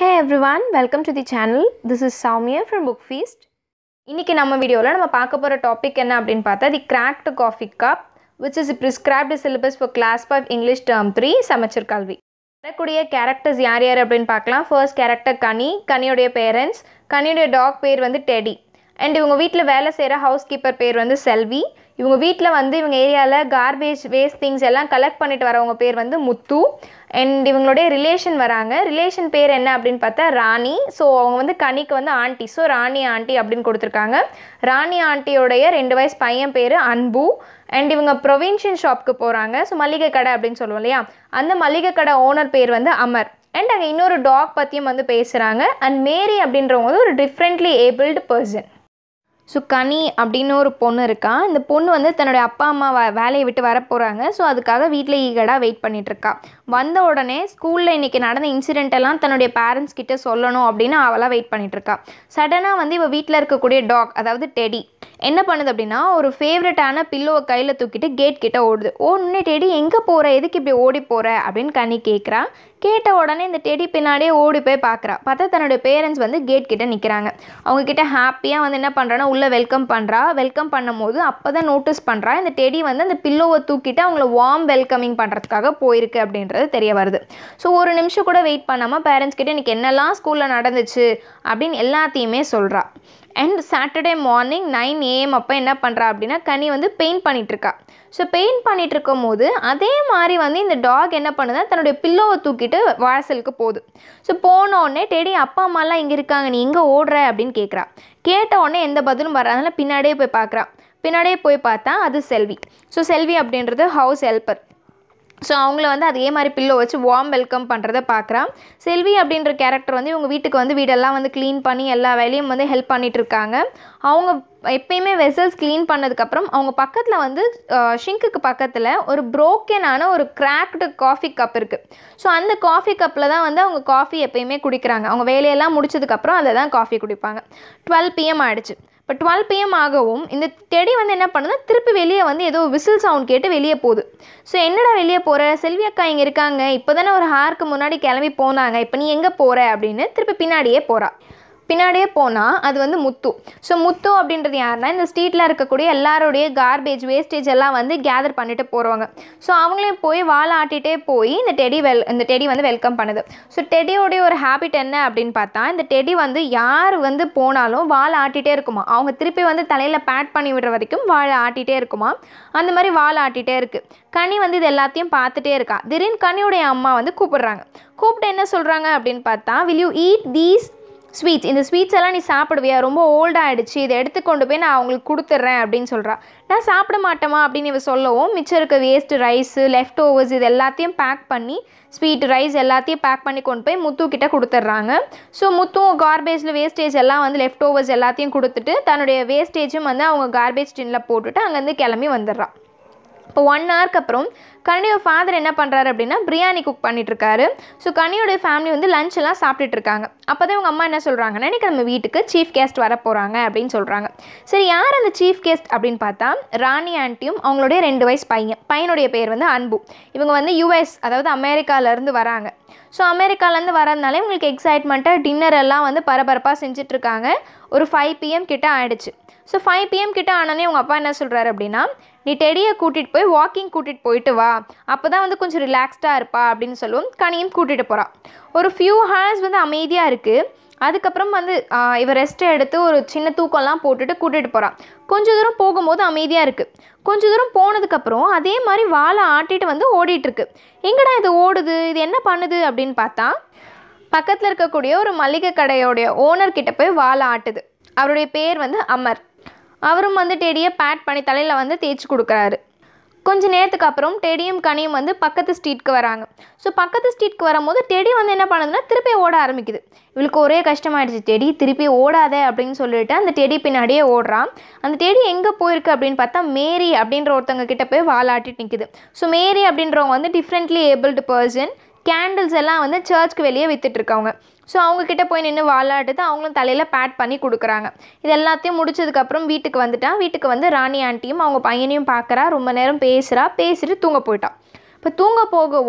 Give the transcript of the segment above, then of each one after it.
Hey everyone, welcome to the channel. This is Soumya from Book Feast. இன்னைக்கு நம்ம வீடியோவில் நம்ம பார்க்க போகிற டாபிக் என்ன அப்படின்னு பார்த்தா the cracked coffee cup which is prescribed syllabus for class five English term three Samacheer Kalvi வரக்கூடிய கேரக்டர்ஸ் யார் யார் அப்படின்னு பார்க்கலாம் ஃபர்ஸ்ட் கேரக்டர் கனி கனியுடைய பேரண்ட்ஸ் கனியுடைய டாக் பேர் வந்து டெடி அண்ட் இவங்க வீட்டில் வேலை செய்கிற ஹவுஸ் கீப்பர் பேர் வந்து செல்வி இவங்க வீட்டில் வந்து இவங்க ஏரியாவில் கார்பேஜ் வேஸ்ட் திங்ஸ் எல்லாம் கலெக்ட் பண்ணிட்டு வரவங்க பேர் வந்து முத்து அண்ட் இவங்களுடைய ரிலேஷன் வராங்க ரிலேஷன் பேர் என்ன அப்படின்னு பார்த்தா ராணி ஸோ அவங்க வந்து கனிக்கு வந்து ஆண்டி ஸோ ராணி ஆண்டி அப்படின்னு கொடுத்துருக்காங்க ராணி ஆண்டியோடைய ரெண்டு வயசு பையன் பேர் அன்பு அண்ட் இவங்க ப்ரொவின்ஷியல் ஷாப்க்கு போகிறாங்க ஸோ மளிகை கடை அப்படின்னு சொல்லுவோம் இல்லையா அந்த மளிகை கடை ஓனர் பேர் வந்து அமர் அண்ட் அங்கே இன்னொரு டாக் பற்றியும் வந்து பேசுகிறாங்க அண்ட் மேரி அப்படின்றவங்க வந்து ஒரு டிஃப்ரெண்ட்லி ஏபிள்டு பர்சன் ஸோ கனி அப்படின்னு ஒரு பொண்ணு இருக்கா இந்த பொண்ணு வந்து தன்னுடைய அப்பா அம்மா வ வேலையை விட்டு வர போகிறாங்க ஸோ அதுக்காக வீட்டில் ஈகடாக வெயிட் பண்ணிகிட்ருக்கா வந்த உடனே ஸ்கூலில் இன்றைக்கி நடந்த இன்சிடென்ட் எல்லாம் தன்னுடைய பேரண்ட்ஸ் கிட்ட சொல்லணும் அப்படின்னு அவளாக வெயிட் பண்ணிகிட்ருக்கா சடனாக வந்து இவள் வீட்டில் இருக்கக்கூடிய டாக் அதாவது டெடி என்ன பண்ணுது அப்படின்னா ஒரு ஃபேவரட்டான பில்லோவை கையில் தூக்கிட்டு கேட் கிட்ட ஓடுது ஓடுனே டெடி எங்கே போகிற எதுக்கு இப்படி ஓடி போகிற அப்படின்னு கனி கேட்குறா கேட்ட உடனே இந்த டெடி பின்னாடியே ஓடி போய் பார்க்குறா பார்த்தா தன்னுடைய பேரண்ட்ஸ் வந்து கேட் கிட்ட நிற்கிறாங்க அவங்க கிட்ட ஹாப்பியாக வந்து என்ன பண்ணுறான்னா உள்ளே வெல்கம் பண்ணுறா வெல்கம் பண்ணும்போது அப்போ தான் நோட்டீஸ் பண்ணுறா இந்த டெடி வந்து அந்த பில்லோவை தூக்கிட்டு அவங்கள வார்ம் வெல்கமிங் பண்ணுறதுக்காக போயிருக்கு அப்படின்றது தெரிய வருது ஸோ ஒரு நிமிஷம் கூட வெயிட் பண்ணாமல் பேரண்ட்ஸ் கிட்ட இன்றைக்கி என்னெல்லாம் ஸ்கூலில் நடந்துச்சு அப்படின்னு எல்லாத்தையுமே சொல்கிறா and Saturday morning nine AM அப்போ என்ன பண்ணுறா அப்படின்னா கனி வந்து பெயிண்ட் பண்ணிகிட்ருக்கா ஸோ பெயிண்ட் பண்ணிகிட்டு இருக்கும் போது அதே மாதிரி வந்து இந்த டாக் என்ன பண்ணுதுன்னா தன்னுடைய பில்லோவை தூக்கிட்டு வாசலுக்கு போகுது ஸோ போன உடனே டெடி அப்பா அம்மாலாம் இங்கே இருக்காங்க நீ எங்கே ஓடுற அப்படின்னு கேட்குறா கேட்ட உடனே எந்த பதிலும் வராதனால பின்னாடியே போய் பார்க்குறா பின்னாடியே போய் பார்த்தா அது செல்வி ஸோ செல்வி அப்படின்றது ஹவுஸ் ஹெல்ப்பர் ஸோ அவங்கள வந்து அதே மாதிரி பில்லோ வச்சு வார்ம் வெல்கம் பண்ணுறத பார்க்குறான் செல்வி அப்படின்ற கேரக்டர் வந்து இவங்க வீட்டுக்கு வந்து வீடெல்லாம் வந்து க்ளீன் பண்ணி எல்லா வேலையும் வந்து ஹெல்ப் பண்ணிட்டு இருக்காங்க அவங்க எப்பயுமே வெசல்ஸ் க்ளீன் பண்ணதுக்கப்புறம் அவங்க பக்கத்தில் வந்து ஷிங்க்குக்கு பக்கத்தில் ஒரு ப்ரோக்கனான ஒரு கிராக்டு காஃபி கப் இருக்குது ஸோ அந்த காஃபி கப்பில் தான் வந்து அவங்க காஃபி எப்பயுமே குடிக்கிறாங்க அவங்க வேலையெல்லாம் முடிச்சதுக்கப்புறம் அதை தான் காஃபி குடிப்பாங்க டுவெல் பிஎம் ஆகிடுச்சு இப்போ டுவெல் பிஎம் ஆகவும் இந்த டெடி வந்து என்ன பண்ணுதுன்னா திருப்பி வெளியே வந்து ஏதோ விசில் சவுண்ட் கேட்டு வெளியே போகுது ஸோ என்னடா வெளியே போகிற செல்வி அக்கா இங்கே இருக்காங்க இப்போ தானே ஒரு ஹாருக்கு முன்னாடி கிளம்பி போனாங்க இப்போ நீ எங்கே போகிற அப்படின்னு திருப்பி பின்னாடியே போகிறா பின்னாடியே போனால் அது வந்து முத்து ஸோ முத்து அப்படின்றது யாருன்னா இந்த ஸ்ட்ரீட்டில் இருக்கக்கூடிய எல்லாருடைய கார்பேஜ் வேஸ்டேஜ் எல்லாம் வந்து கேதர் பண்ணிட்டு போகிறவங்க ஸோ அவங்களையும் போய் வாழை ஆட்டிகிட்டே போய் இந்த டெடி வெல் இந்த டெடி வந்து வெல்கம் பண்ணுது ஸோ டெடியோடைய ஒரு ஹேபிட் என்ன அப்படின்னு பார்த்தா இந்த டெடி வந்து யார் வந்து போனாலும் வாழை ஆட்டிகிட்டே இருக்குமா அவங்க திருப்பி வந்து தலையில் பேட் பண்ணி விடுற வரைக்கும் வாழை ஆட்டிகிட்டே இருக்குமா அந்த மாதிரி வாழை ஆட்டிகிட்டே இருக்குது கனி வந்து இது எல்லாத்தையும் பார்த்துட்டே இருக்கா திடீர்னு கனியுடைய அம்மா வந்து கூப்பிடுறாங்க கூப்பிட்டு என்ன சொல்கிறாங்க அப்படின்னு பார்த்தா will you eat these sweets இந்த ஸ்வீட்ஸ் எல்லாம் நீ சாப்பிடுவியா ரொம்ப ஓல்டாகிடுச்சு இதை எடுத்து கொண்டு போய் நான் அவங்களுக்கு கொடுத்துட்றேன் அப்படின்னு சொல்கிறா நான் சாப்பிட மாட்டேமா அப்படின்னு இவ சொல்லவும் மிச்சம் இருக்க வேஸ்ட் ரைஸு லெஃப்ட் ஓவர்ஸ் இது எல்லாத்தையும் பேக் பண்ணி ஸ்வீட் ரைஸ் எல்லாத்தையும் பேக் பண்ணி கொண்டு போய் முத்து கிட்ட கொடுத்துட்றாங்க ஸோ முத்தும் கார்பேஜில் வேஸ்டேஜ் எல்லாம் வந்து லெஃப்ட் ஓவர்ஸ் எல்லாத்தையும் கொடுத்துட்டு தன்னுடைய வேஸ்டேஜும் வந்து அவங்க கார்பேஜ் டின்னில் போட்டுட்டு அங்கேருந்து கிளம்பி வந்துடுறான் இப்போ ஒன் ஹவருக்கு அப்புறம் கனியோட ஃபாதர் என்ன பண்ணுறாரு அப்படின்னா பிரியாணி குக் பண்ணிட்டுருக்காரு ஸோ கனியோடைய ஃபேமிலி வந்து லஞ்ச் எல்லாம் சாப்பிட்டுட்டு இருக்காங்க அப்போ தான் இவங்க அம்மா என்ன சொல்கிறாங்கன்னா இன்றைக்கி நம்ம வீட்டுக்கு சீஃப் கெஸ்ட் வர போகிறாங்க அப்படின்னு சொல்கிறாங்க சரி யார் அந்த சீஃப் கெஸ்ட் அப்படின்னு பார்த்தா ராணி ஆண்டியும் அவங்களுடைய ரெண்டு வயசு பையன் பையனுடைய பேர் வந்து அன்பு இவங்க வந்து யூஎஸ் அதாவது அமெரிக்காவிலேருந்து வராங்க ஸோ அமெரிக்காலேருந்து வரதுனால இவங்களுக்கு எக்ஸைட்மெண்ட்டாக டின்னர் எல்லாம் வந்து பரபரப்பாக செஞ்சிட்ருக்காங்க ஒரு ஃபைவ் பிஎம் கிட்ட ஆயிடுச்சு ஸோ ஃபைவ் பிஎம் கிட்ட ஆனோடனே உங்கள் அப்பா என்ன சொல்கிறாரு அப்படின்னா நீ டெடியை கூட்டிகிட்டு போய் வாக்கிங் கூட்டிகிட்டு போயிட்டு வா அப்போ தான் வந்து கொஞ்சம் ரிலாக்ஸ்டாக இருப்பா அப்படின்னு சொல்லுவோம் கனியும் கூட்டிகிட்டு போகிறான் ஒரு ஃபியூ ஹார்ஸ் வந்து அமைதியாக இருக்குது அதுக்கப்புறம் வந்து இவர் ரெஸ்ட் எடுத்து ஒரு சின்ன தூக்கம்லாம் போட்டுட்டு கூட்டிகிட்டு போகிறான் கொஞ்சம் தூரம் போகும்போது அமைதியாக இருக்குது கொஞ்சம் தூரம் போனதுக்கப்புறம் அதே மாதிரி வாழை ஆட்டிட்டு வந்து ஓடிட்டுருக்கு எங்கடா இது ஓடுது இது என்ன பண்ணுது அப்படின்னு பார்த்தா பக்கத்தில் இருக்கக்கூடிய ஒரு மளிகை கடையோடைய ஓனர்கிட்ட போய் வாழை ஆட்டுது அவருடைய பேர் வந்து அமர் அவரும் வந்து டெடியை பேட் பண்ணி தலையில் வந்து தேய்ச்சி கொடுக்குறாரு கொஞ்ச நேரத்துக்கு அப்புறம் டெடியும் கனியும் வந்து பக்கத்து ஸ்ட்ரீட்க்கு வராங்க ஸோ பக்கத்து ஸ்ட்ரீட்க்கு வரும்போது டெடி வந்து என்ன பண்ணுதுன்னா திருப்பி ஓட ஆரம்பிக்குது இவளுக்கு ஒரே கஷ்டமாயிடுச்சு டெடி திருப்பி ஓடாத அப்படின்னு சொல்லிட்டு அந்த டெடி பின்னாடியே ஓடுறான் அந்த டெடி எங்கே போயிருக்கு அப்படின்னு பார்த்தா மேரி அப்படின்ற ஒருத்தவங்க கிட்ட போய் வாலாட்டிட்டு நிற்குது ஸோ மேரி அப்படின்றவங்க வந்து டிஃப்ரெண்ட்லி ஏபிள்டு பர்சன் கேண்டில்ஸ் எல்லாம் வந்து சர்ச்சுக்கு வெளியே விற்றுட்ருக்காங்க ஸோ அவங்கக்கிட்ட போய் நின்று வாலாட்டுது அவங்களும் தலையில் பேட் பண்ணி கொடுக்குறாங்க இது எல்லாத்தையும் முடிச்சதுக்கப்புறம் வீட்டுக்கு வந்துட்டா வீட்டுக்கு வந்து ராணி ஆண்டியும் அவங்க பையனையும் பார்க்குறா ரொம்ப நேரம் பேசுகிறா பேசிட்டு தூங்க போயிட்டான் இப்போ தூங்க போகவும்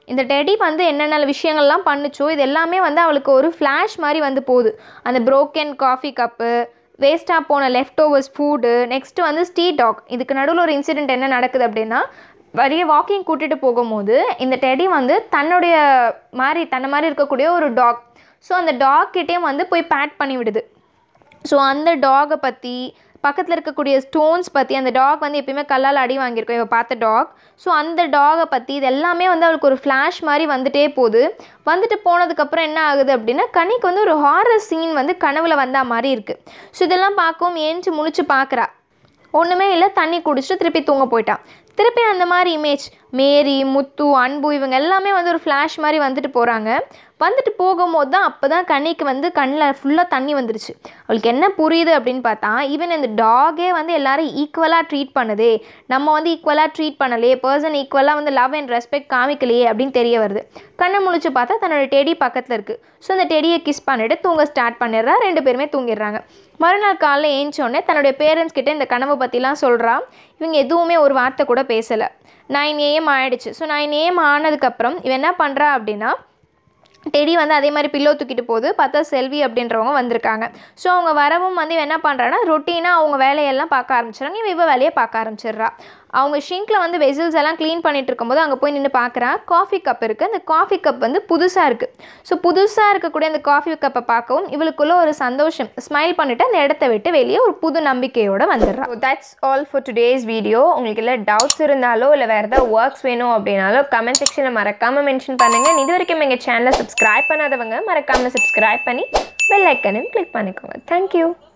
இந்த டெடி வந்து என்னென்ன விஷயங்கள்லாம் பண்ணுச்சோ இது எல்லாமே வந்து அவளுக்கு ஒரு ஃப்ளாஷ் மாதிரி வந்து போகுது அந்த broken காஃபி கப்பு வேஸ்ட்டாக போன லெஃப்ட் ஓவர்ஸ் ஃபுட்டு நெக்ஸ்ட்டு வந்து ஸ்ட்ரீட் டாக் இதுக்கு நடுவில் ஒரு இன்சிடெண்ட் என்ன நடக்குது அப்படின்னா வரிய வாக்கிங் கூட்டிகிட்டு போகும்போது இந்த டெடி வந்து தன்னுடைய மாதிரி தன்னை மாதிரி இருக்கக்கூடிய ஒரு டாக் ஸோ அந்த டாக் கிட்டேயும் வந்து போய் பேட் பண்ணி விடுது ஸோ அந்த டாகை பற்றி பக்கத்தில் இருக்கக்கூடிய ஸ்டோன்ஸ் பற்றி அந்த டாக் வந்து எப்பயுமே கல்லால் அடி வாங்கியிருக்கோம் இவ பார்த்த டாக் ஸோ அந்த டாகை பற்றி இது எல்லாமே வந்து அவளுக்கு ஒரு ஃப்ளாஷ் மாதிரி வந்துட்டே போகுது வந்துட்டு போனதுக்கப்புறம் என்ன ஆகுது அப்படின்னா கனிக்கு வந்து ஒரு ஹாரர் சீன் வந்து கனவுல வந்த மாதிரி இருக்குது ஸோ இதெல்லாம் பார்க்கவும் ஏஞ்சி முழிச்சு பார்க்குறா ஒன்றுமே இல்லை தண்ணி குடிச்சிட்டு திருப்பி தூங்க போயிட்டான் திருப்பி அந்த மாதிரி இமேஜ் மேரி முத்து அன்பு இவங்க எல்லாமே வந்து ஒரு ஃப்ளாஷ் மாதிரி வந்துட்டு போகிறாங்க வந்துட்டு போகும்போது தான் அப்போ தான் கண்ணிக்கு வந்து கண்ணில் ஃபுல்லாக தண்ணி வந்துருச்சு அவளுக்கு என்ன புரியுது அப்படின்னு பார்த்தா ஈவன் இந்த டாகே வந்து எல்லாரும் ஈக்குவலாக ட்ரீட் பண்ணுதே நம்ம வந்து ஈக்குவலாக ட்ரீட் பண்ணலையே பர்சன் ஈக்குவலாக வந்து லவ் அண்ட் ரெஸ்பெக்ட் காமிக்கலையே அப்படின்னு தெரிய வருது கண்ணை முழிச்சு பார்த்தா தன்னோட டெடி பக்கத்தில் இருக்குது ஸோ அந்த டெடியை கிஸ் பண்ணிட்டு தூங்க ஸ்டார்ட் பண்ணிடுறா ரெண்டு பேருமே தூங்கிடுறாங்க மறுநாள் காலைல ஏஞ்சோடனே தன்னுடைய பேரண்ட்ஸ் கிட்ட இந்த கனவை பற்றிலாம் சொல்கிறா இவங்க எதுவுமே ஒரு வார்த்தை கூட பேசலை நைன் ஏஎம் ஆயிடுச்சு ஸோ நைன் ஏஎம் ஆனதுக்கப்புறம் இவன் என்ன பண்ணுறா அப்படின்னா டெடி வந்து அதே மாதிரி பில்லோ தூக்கிட்டு போகுது பார்த்தா செல்வி அப்படின்றவங்க வந்திருக்காங்க ஸோ அவங்க வரவும் வந்து இவன் என்ன பண்ணுறான்னா ரொட்டீனாக அவங்க வேலையெல்லாம் பார்க்க ஆரம்பிச்சிடுறாங்க இவ இவ வேலையை பார்க்க ஆரம்பிச்சிடுறா அவங்க ஷிங்கில் வந்து வெசில்ஸ் எல்லாம் க்ளீன் பண்ணிட்டு இருக்கும்போது அங்கே போய் நின்று பார்க்குறா காஃபி கப் இருக்குது அந்த காஃபி கப் வந்து புதுசாக இருக்குது ஸோ புதுசாக இருக்கக்கூடிய அந்த காஃபி கப்பை பார்க்கவும் இவளுக்குள்ள ஒரு சந்தோஷம் ஸ்மைல் பண்ணிவிட்டு அந்த இடத்த விட்டு வெளியே ஒரு புது நம்பிக்கையோடு வந்துடுறா that's all for today's video உங்களுக்கு இல்லை டவுட்ஸ் இருந்தாலோ இல்லை வேறு ஏதாவது ஒர்க்ஸ் வேணும் அப்படின்னாலோ கமெண்ட் செக்ஷனில் மறக்காமல் மென்ஷன் பண்ணுங்கள் இது வரைக்கும் எங்கள் சேனலை சப்ஸ்கிரைப் பண்ணாதவங்க மறக்காமல் சப்ஸ்கிரைப் பண்ணி பெல் ஐக்கனையும் கிளிக் பண்ணிக்கோங்க தேங்க்யூ